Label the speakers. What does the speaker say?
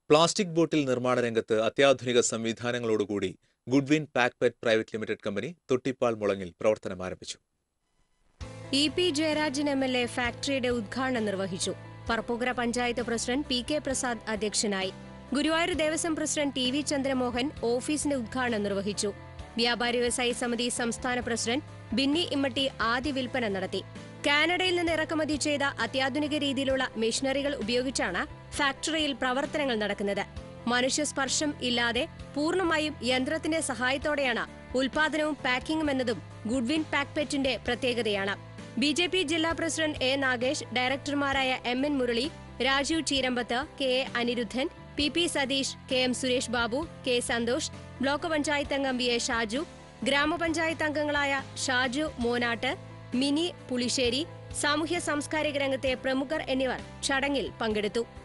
Speaker 1: plastic bottle നിർമ്മാണ രംഗത്ത് അത്യാധുനിക സംവിധാനങ്ങളോടുകൂടി Goodwin Pakpet private limited company Thottippal മുളങ്ങിൽ പ്രവർത്തനം ആരംഭിച്ചു
Speaker 2: E P Jayarajan M L A ഫാക്ടറിയുടെ ഉദ്ഘാടനം നിർവഹിച്ചു Parappukkara panchayat president P K Prasad അധ്യക്ഷനായി Guruvayur Devaswom president T V Chandramohan ഓഫീസിന്റെ ഉദ്ഘാടനം നിർവഹിച്ചു വ്യാപാരി വ്യവസായി സമിതി സംസ്ഥാന പ്രസിഡന്റ് ബിന്നി ഇമ്മട്ടി ആദ്യ വിൽപ്പന നടത്തി കാനഡയിൽ നിന്ന് ഇറക്കുമതി ചെയ്ത അത്യാധുനിക രീതിയിലുള്ള മെഷീനറികൾ ഉപയോഗിച്ചാണ് ഫാക്ടറിയിൽ പ്രവർത്തനങ്ങൾ നടക്കുന്നത് മനുഷ്യസ്പർശം ഇല്ലാതെ പൂർണ്ണമായും യന്ത്രത്തിന്റെ സഹായത്തോടെയാണ് ഉൽപാദനവും പാക്കിംഗും എന്നതും ഗുഡ്വിൻ പാക്പെറ്റിന്റെ പ്രത്യേകതയാണ് ബി ജെ പി ജില്ലാ പ്രസിഡന്റ് എ നാഗേഷ് ഡയറക്ടർമാരായ M N Murali Rajeev Cheerambath K A Aniruddhan P P Satheesh K M Suresh Babu K Santhosh block panchayat അംഗം വി എ ഷാജു ഗ്രാമപഞ്ചായത്ത് അംഗങ്ങളായ ഷാജു മോനാട്ട് മിനി പുളിശ്ശേരി സാമൂഹ്യ സാംസ്കാരിക രംഗത്തെ പ്രമുഖർ എന്നിവർ ചടങ്ങിൽ പങ്കെടുത്തു